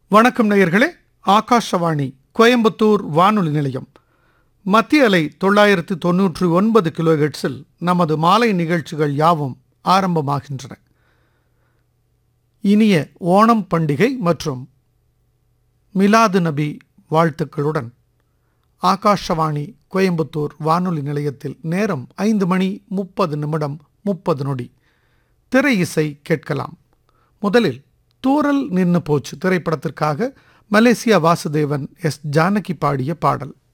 வணக்கம் நேயர்களே ஆகாஷவாணி கோயம்புத்தூர் வானொலி நிலையம் மத்திய அலை தொள்ளாயிரத்து தொன்னூற்றி ஒன்பது கிலோஹெட்ஸில் நமது மாலை நிகழ்ச்சிகள் யாவும் ஆரம்பமாகின்றன இனிய ஓணம் பண்டிகை மற்றும் மிலாது நபி வாழ்த்துக்களுடன் ஆகாஷவாணி கோயம்புத்தூர் வானொலி நிலையத்தில் நேரம் ஐந்து மணி முப்பது நிமிடம் முப்பது நொடி திரை இசை கேட்கலாம் முதலில் தூரல் நின்னு போச்சு திரைப்படத்திற்காக மலேசியா வாசுதேவன் எஸ் ஜானகி பாடிய பாடல்